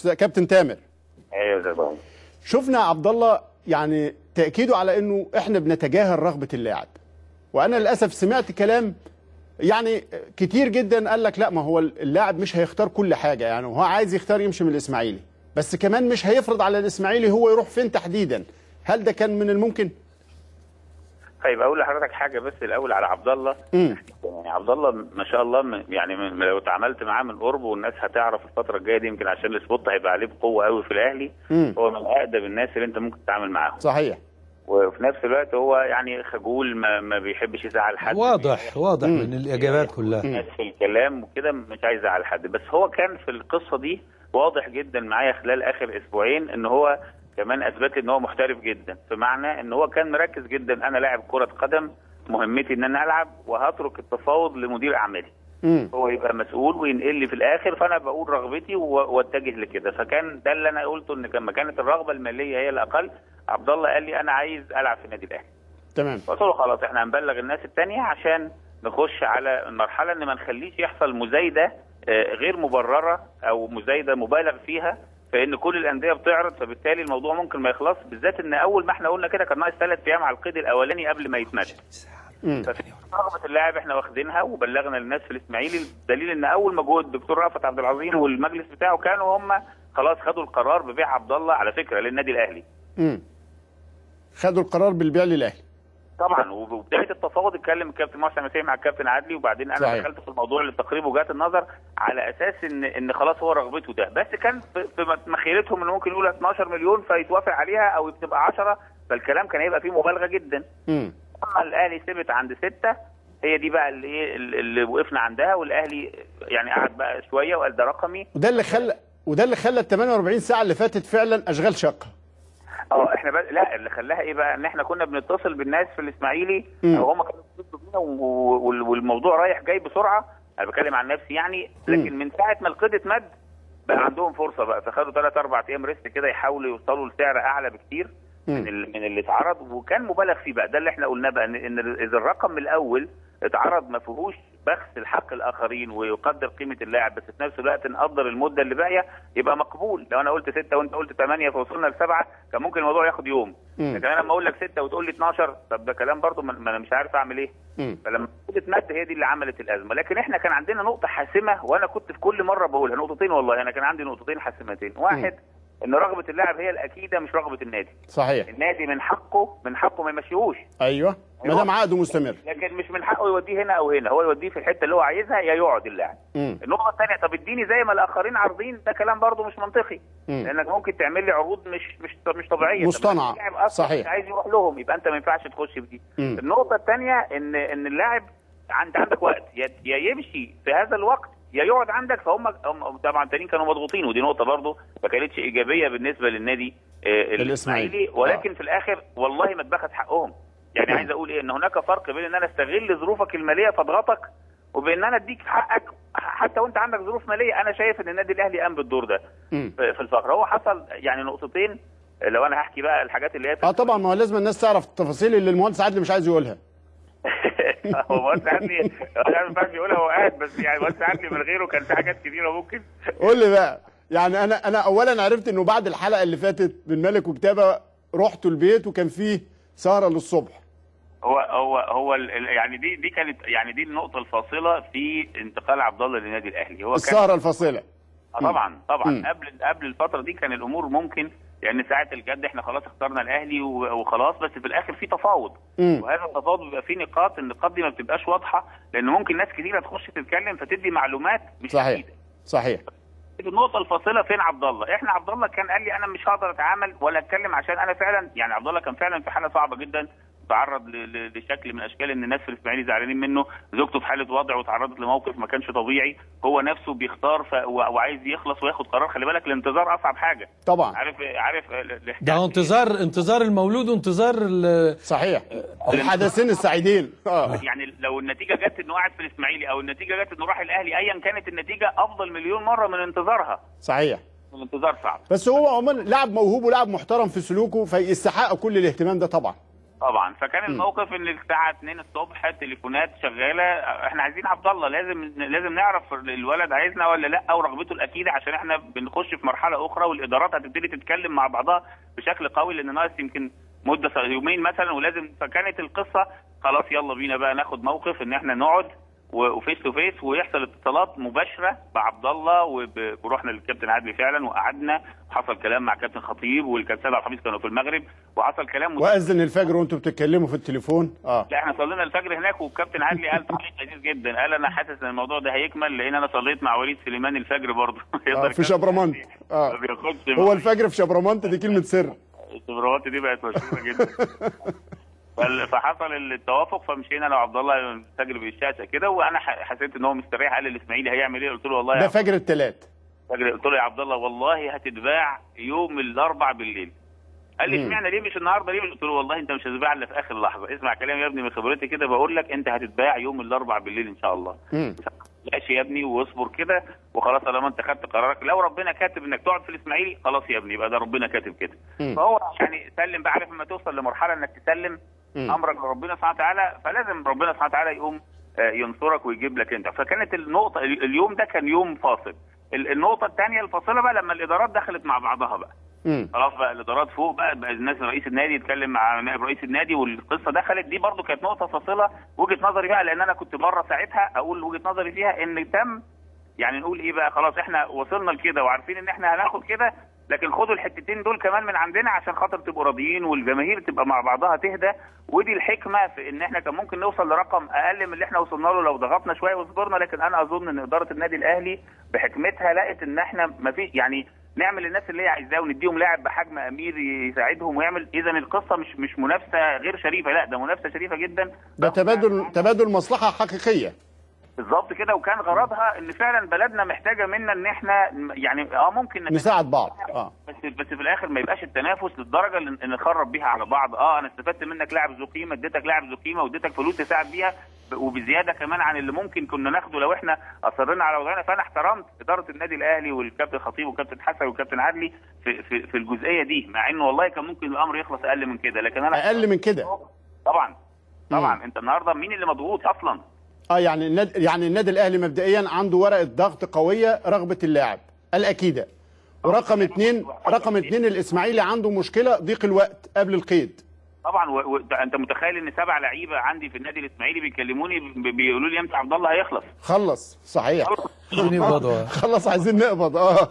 أستاذ كابتن تامر ايوه يا ابراهيم شفنا عبد الله يعني تاكيده على انه احنا بنتجاهل رغبه اللاعب وانا للاسف سمعت كلام يعني كتير جدا قال لك لا ما هو اللاعب مش هيختار كل حاجه يعني هو عايز يختار يمشي من الاسماعيلي بس كمان مش هيفرض على الاسماعيلي هو يروح فين تحديدا هل ده كان من الممكن طيب اقول لحضرتك حاجه بس الاول على عبد الله امم يعني عبد الله ما شاء الله م- يعني من لو اتعاملت معاه من قرب والناس هتعرف الفتره الجايه دي يمكن عشان السبوت هيبقى عليه بقوه قوي في الاهلي امم هو من اقدم الناس اللي انت ممكن تتعامل معاهم صحيح وفي نفس الوقت هو يعني خجول ما, ما بيحبش يزعل حد واضح واضح مم. من الاجابات كلها مم. ناس في الكلام وكده مش عايز يزعل حد بس هو كان في القصه دي واضح جدا معايا خلال اخر اسبوعين ان هو كمان اثبت لي ان هو محترف جدا بمعنى ان هو كان مركز جدا انا لاعب كره قدم مهمتي ان انا العب وهترك التفاوض لمدير اعمالي امم هو يبقى مسؤول وينقل لي في الاخر فانا بقول رغبتي و- واتجه لكده فكان ده اللي انا قلته ان لما كانت الرغبه الماليه هي الاقل عبد الله قال لي انا عايز العب في النادي الاهلي تمام قلت له خلاص احنا هنبلغ الناس التانية عشان نخش على المرحلة ان ما نخليش يحصل مزايدة آه، غير مبررة او مزايدة مبالغ فيها فان كل الانديه بتعرض فبالتالي الموضوع ممكن ما يخلص بالذات ان اول ما احنا قلنا كده كان ناقص ثلاث ايام على القيد الاولاني قبل ما يتمد امم ففي رغبه اللاعب احنا واخدينها وبلغنا الناس في الاسماعيلي دليل ان اول ما جه الدكتور رأفت عبد العظيم والمجلس بتاعه كانوا هم خلاص خدوا القرار ببيع عبد الله على فكره للنادي الاهلي امم خدوا القرار بالبيع للاهلي طبعا وبدايه التفاوض اتكلم الكابتن محسن مسيح مع الكابتن عدلي وبعدين انا صحيح. دخلت في الموضوع لتقريب وجهات النظر على اساس ان ان خلاص هو رغبته ده بس كان في في مخيلتهم انه ممكن يقول 12 مليون فيتوافق عليها او تبقى 10 فالكلام كان هيبقى فيه مبالغه جدا امم اما الاهلي ثبت عند سته هي دي بقى اللي ايه اللي وقفنا عندها والاهلي يعني قعد بقى شويه وقال ده رقمي وده اللي خلى وده اللي خلى ال 48 ساعه اللي فاتت فعلا اشغال شاقه اه احنا بقى لا اللي خلاها ايه بقى ان احنا كنا بنتصل بالناس في الاسماعيلي مم. او هم كانوا بيتصلوا بينا و- وال- والموضوع رايح جاي بسرعه انا بتكلم عن نفسي يعني لكن من ساعه ما القيد اتمد بقى عندهم فرصه بقى فخدوا ثلاث اربع ايام ريست كده يحاولوا يوصلوا لسعر اعلى بكتير من مم. ال- من اللي اتعرض وكان مبالغ فيه بقى ده اللي احنا قلناه بقى ان ان اذا الرقم من الاول اتعرض ما فيهوش بخس الحق الاخرين ويقدر قيمه اللاعب بس في نفس الوقت نقدر المده اللي باقيه يبقى مقبول لو انا قلت سته وانت قلت ثمانيه فوصلنا لسبعه كان ممكن الموضوع ياخد يوم مم. لكن انا لما اقول لك سته وتقول لي 12 طب ده كلام برضه ما ما انا مش عارف اعمل ايه امم فلما اتمد هي دي اللي عملت الازمه لكن احنا كان عندنا نقطه حاسمه وانا كنت في كل مره بقولها نقطتين والله انا كان عندي نقطتين حاسمتين واحد ان رغبه اللاعب هي الاكيده مش رغبه النادي صحيح النادي من حقه من حقه ما يمشيهوش ايوه ما دام عقده مستمر لكن مش من حقه يوديه هنا او هنا هو يوديه في الحته اللي هو عايزها يا يقعد اللاعب امم النقطه الثانيه طب اديني زي ما الاخرين عارضين ده كلام برضه مش منطقي مم. لانك ممكن تعمل لي عروض مش مش مش طبيعيه طب مصطنعة. اللاعب أصلاً صحيح. مش عايز يروح لهم يبقى انت ما ينفعش تخش في دي مم. النقطه الثانيه ان ان اللاعب عند عندك وقت يا يا يمشي في هذا الوقت يا يقعد عندك فهم هم- طبعا التانيين كانوا مضغوطين ودي نقطه برضه ما كانتش ايجابيه بالنسبه للنادي آه، الإسماعيلي. الاسماعيلي ولكن في الاخر والله ما اتبخت حقهم يعني عايز اقول ايه ان هناك فرق بين ان انا استغل ظروفك الماليه فاضغطك وبان انا اديك حقك حتى وانت عندك ظروف ماليه انا شايف ان النادي الاهلي قام بالدور ده امم في في الفقر هو حصل يعني نقطتين لو انا هحكي بقى الحاجات اللي هي في اه طبعا ما هو لازم الناس تعرف التفاصيل اللي المهندس عادل مش عايز يقولها هو مهندس عدلي هو ما ينفعش يقولها هو قاعد بس يعني مهندس عدلي من غيره كان في حاجات كتيره ممكن قول لي بقى يعني انا انا اولا عرفت انه بعد الحلقه اللي فاتت من ملك وكتابه رحتوا البيت وكان فيه سهره للصبح هو هو هو ال- ال- يعني دي دي كانت يعني دي النقطه الفاصله في انتقال عبد الله للنادي الاهلي هو كان السهره الفاصله آه طبعا طبعا مم. قبل قبل الفتره دي كان الامور ممكن يعني ساعه الجد احنا خلاص اخترنا الاهلي و- وخلاص بس في الاخر في تفاوض مم. وهذا التفاوض بيبقى فيه نقاط النقاط دي ما بتبقاش واضحه لان ممكن ناس كتيره تخش تتكلم فتدي معلومات مش صحيح مفيدة. صحيح النقطه الفاصله فين عبد الله احنا عبد الله كان قال لي انا مش هقدر اتعامل ولا اتكلم عشان انا فعلا يعني عبد الله كان فعلا في حاله صعبه جدا تعرض ل- ل- لشكل من اشكال ان الناس في الاسماعيلي زعلانين منه زوجته في حاله وضع وتعرضت لموقف ما كانش طبيعي هو نفسه بيختار ف... و- وعايز يخلص وياخد قرار خلي بالك الانتظار اصعب حاجه طبعا عارف عارف ال- ال- ده هو انتظار انتظار المولود وانتظار ال- صحيح الحدثين السعيدين اه يعني لو النتيجه جت انه قاعد في الاسماعيلي او النتيجه جت انه راح الاهلي ايا كانت النتيجه افضل مليون مره من انتظارها صحيح الانتظار صعب بس هو عموما لاعب موهوب ولاعب محترم في سلوكه فيستحق كل الاهتمام ده طبعا طبعا فكان الموقف ان الساعه 2 الصبح تليفونات شغاله احنا عايزين عبد الله لازم لازم نعرف الولد عايزنا ولا لا ورغبته الاكيده عشان احنا بنخش في مرحله اخرى والادارات هتبتدي تتكلم مع بعضها بشكل قوي لان ناقص يمكن مده س- يومين مثلا ولازم فكانت القصه خلاص يلا بينا بقى ناخد موقف ان احنا نقعد و- وفيس تو فيس ويحصل اتصالات مباشره بعبد الله وب- ورحنا للكابتن عادل فعلا وقعدنا وحصل كلام مع كابتن خطيب والكابتن سيد عبد الحفيظ كانوا في المغرب وحصل كلام واذن الفجر وانتوا بتتكلموا في التليفون اه لا احنا صلينا الفجر هناك والكابتن عادلي قال تعليق لذيذ جدا قال انا حاسس ان الموضوع ده هيكمل لان انا صليت مع وليد سليمان الفجر برضه آه في شبرمنت اه اه بياخدش هو الفجر في شبرمنت دي كلمه سر الشبرمنت دي بقت مشهوره جدا فال- فحصل التوافق فمشينا انا وعبد الله الفجر بالشاشه كده وانا ح- حسيت ان هو مستريح قال الاسماعيلي هيعمل ايه قلت له والله يا ده عبد- فجر الثلاث فجر قلت له يا عبد الله والله هتتباع يوم الاربع بالليل قال لي مم. اشمعنى ليه مش النهارده ليه قلت له والله انت مش هتتباع الا في اخر لحظه اسمع كلامي يا ابني من خبرتي كده بقول لك انت هتتباع يوم الاربع بالليل ان شاء الله مم. ماشي يا ابني واصبر كده وخلاص طالما انت خدت قرارك لو ربنا كاتب انك تقعد في الاسماعيلي خلاص يا ابني يبقى ده ربنا كاتب كده مم. فهو يعني سلم بقى عارف لما توصل لمرحله انك تسلم مم. امرك لربنا سبحانه وتعالى فلازم ربنا سبحانه وتعالى يقوم آه، ينصرك ويجيب لك انت فكانت النقطه ال- اليوم ده كان يوم فاصل ال- النقطه الثانيه الفاصله بقى لما الادارات دخلت مع بعضها بقى مم. خلاص بقى الادارات فوق بقى, بقى الناس رئيس النادي يتكلم مع نائب رئيس النادي والقصه دخلت دي برضو كانت نقطه فاصله وجهه نظري بقى لان انا كنت بره ساعتها اقول وجهه نظري فيها ان تم يعني نقول ايه بقى خلاص احنا وصلنا لكده وعارفين ان احنا هناخد كده لكن خدوا الحتتين دول كمان من عندنا عشان خاطر تبقوا راضيين والجماهير تبقى مع بعضها تهدى ودي الحكمه في ان احنا كان ممكن نوصل لرقم اقل من اللي احنا وصلنا له لو ضغطنا شويه وصبرنا لكن انا اظن ان اداره النادي الاهلي بحكمتها لقت ان احنا ما في يعني نعمل للناس اللي هي عايزاه ونديهم لاعب بحجم امير يساعدهم ويعمل اذا القصه مش مش منافسه غير شريفه لا ده منافسه شريفه جدا ده تبادل تبادل مصلحه حقيقيه بالظبط كده وكان غرضها ان فعلا بلدنا محتاجه منا ان احنا يعني اه ممكن نت- نساعد بعض اه بس بس في الاخر ما يبقاش التنافس للدرجه اللي اللي نخرب بيها على بعض اه انا استفدت منك لاعب ذو قيمه اديتك لاعب ذو قيمه واديتك فلوس تساعد بيها ب- وبزياده كمان عن اللي ممكن كنا ناخده لو احنا اصرينا على وضعنا فانا احترمت اداره النادي الاهلي والكابتن خطيب والكابتن حسن والكابتن عدلي في في, في الجزئيه دي مع انه والله كان ممكن الامر يخلص اقل من كده لكن انا اقل من كده طبعا طبعا انت النهارده مين اللي مضغوط اصلا اه يعني النادي يعني النادي الاهلي مبدئيا عنده ورقه ضغط قويه رغبه اللاعب الاكيده ورقم اثنين رقم اثنين الاسماعيلي عنده مشكله ضيق الوقت قبل القيد طبعا و... و... انت متخيل ان سبع لعيبه عندي في النادي الاسماعيلي بيكلموني ب... بيقولوا لي امتى عبد الله هيخلص خلص صحيح عايزين يقبضوا خلص عايزين نقبض اه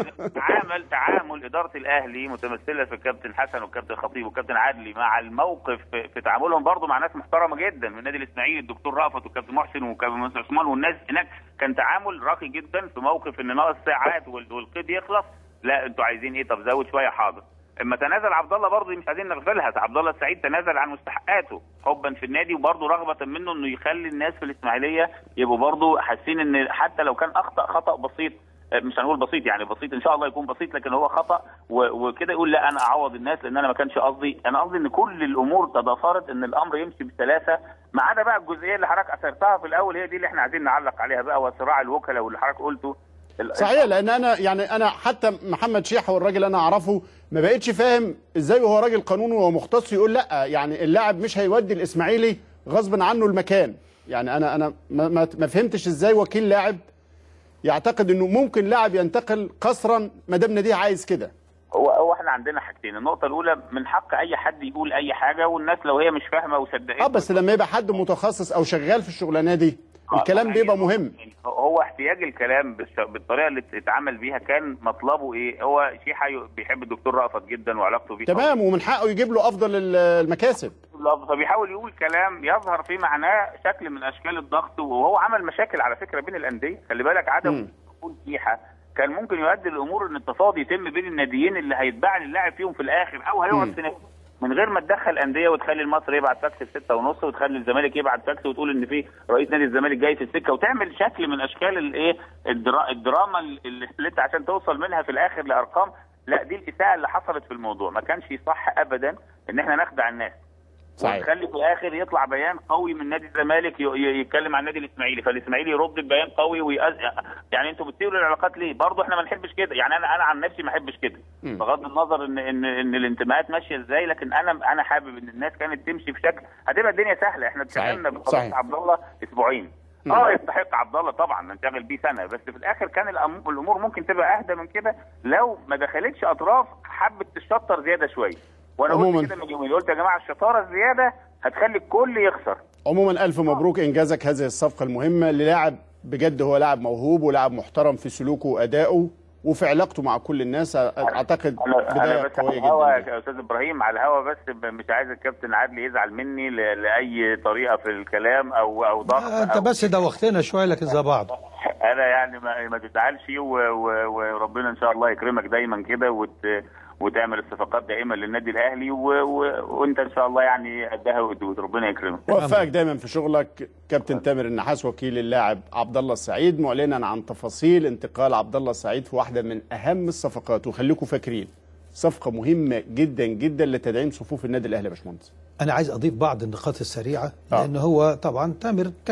تعامل تعامل اداره الاهلي متمثله في الكابتن حسن والكابتن خطيب والكابتن عدلي مع الموقف في, في تعاملهم برضو مع ناس محترمه جدا من النادي الاسماعيلي الدكتور رأفت والكابتن محسن والكابتن عثمان والناس هناك كان تعامل راقي جدا في موقف ان ناقص ساعات وال- والقيد يخلص لا انتوا عايزين ايه طب زود شويه حاضر اما تنازل عبد الله برضه مش عايزين نغفلها عبد الله السعيد تنازل عن مستحقاته حبا في النادي وبرضه رغبه منه انه يخلي الناس في الاسماعيليه يبقوا برضه حاسين ان حتى لو كان اخطا خطا بسيط مش هنقول بسيط يعني بسيط ان شاء الله يكون بسيط لكن هو خطا و- وكده يقول لا انا اعوض الناس لان انا ما كانش قصدي انا قصدي ان كل الامور تضافرت ان الامر يمشي بسلاسه ما عدا بقى الجزئيه اللي حضرتك اثرتها في الاول هي دي اللي احنا عايزين نعلق عليها بقى وصراع الوكلاء واللي حضرتك قلته ال- صحيح لان انا يعني انا حتى محمد شيحه والراجل انا اعرفه ما بقتش فاهم ازاي وهو راجل قانوني ومختص يقول لا يعني اللاعب مش هيودي الاسماعيلي غصب عنه المكان يعني انا انا ما, ما, ما فهمتش ازاي وكيل لاعب يعتقد انه ممكن لاعب ينتقل قسرا ما دام ناديه عايز كده هو هو احنا عندنا حاجتين النقطه الاولى من حق اي حد يقول اي حاجه والناس لو هي مش فاهمه وصدقت اه بس لما يبقى حد متخصص او شغال في الشغلانه دي الكلام بيبقى مهم هو احتياج الكلام بالش- بالطريقه اللي اتعامل بيها كان مطلبه ايه هو شيحه ي- بيحب الدكتور رأفت جدا وعلاقته بيه تمام ومن حقه يجيب له افضل ال- المكاسب قوية. فبيحاول يقول كلام يظهر في معناه شكل من اشكال الضغط وهو عمل مشاكل على فكره بين الانديه خلي بالك عدم مم. دخول شيحه كان ممكن يؤدي الامور ان التصادي يتم بين الناديين اللي هيتباع للاعب فيهم في الاخر او هيقعد مم. في نادي من غير ما تدخل انديه وتخلي المصري يبعت فاكس الستة ونص وتخلي الزمالك يبعت فاكس وتقول ان في رئيس نادي الزمالك جاي في السكه وتعمل شكل من اشكال الايه الدرا... الدراما اللي اللي انت عشان توصل منها في الاخر لارقام لا دي الاساءه اللي حصلت في الموضوع ما كانش صح ابدا ان احنا نخدع الناس صحيح. ونخلي في الاخر يطلع بيان قوي من نادي الزمالك ي- ي- يتكلم عن النادي الاسماعيلي فالاسماعيلي يرد ببيان قوي ويأز... يعني انتوا بتسيروا العلاقات ليه؟ برضه احنا ما نحبش كده يعني انا انا عن نفسي ما احبش كده مم. بغض النظر ان ان ان الانتماءات ماشيه ازاي لكن انا انا حابب ان الناس كانت تمشي بشكل هتبقى الدنيا سهله احنا صحيح. اتكلمنا بقضيه صحيح. عبد الله اسبوعين مم. اه يستحق عبد الله طبعا ننشغل بيه سنه بس في الاخر كان الأم- الامور ممكن تبقى اهدى من كده لو ما دخلتش اطراف حبت تشطر زياده شويه وانا عموماً. قلت كده من يومين قلت يا جماعه الشطاره الزياده هتخلي الكل يخسر عموما الف مبروك انجازك هذه الصفقه المهمه للاعب بجد هو لاعب موهوب ولاعب محترم في سلوكه وادائه وفي علاقته مع كل الناس اعتقد انا بدايه انا بس على قويه الهوا جدا يا استاذ ابراهيم على الهوا بس ب- مش عايز الكابتن عادل يزعل مني ل- لاي طريقه في الكلام او او ضغط انت أو بس دوختنا شويه لكن زي بعض انا يعني ما, ما تزعلش و- و- وربنا ان شاء الله يكرمك دايما كده وت وتعمل الصفقات دائما للنادي الاهلي و... و... وانت ان شاء الله يعني قدها وقدود ربنا يكرمك وفقك دايما في شغلك كابتن تامر النحاس وكيل اللاعب عبد الله السعيد معلنا عن تفاصيل انتقال عبد الله السعيد في واحده من اهم الصفقات وخليكم فاكرين صفقه مهمه جدا جدا لتدعيم صفوف النادي الاهلي يا باشمهندس انا عايز اضيف بعض النقاط السريعه آه. لان هو طبعا تامر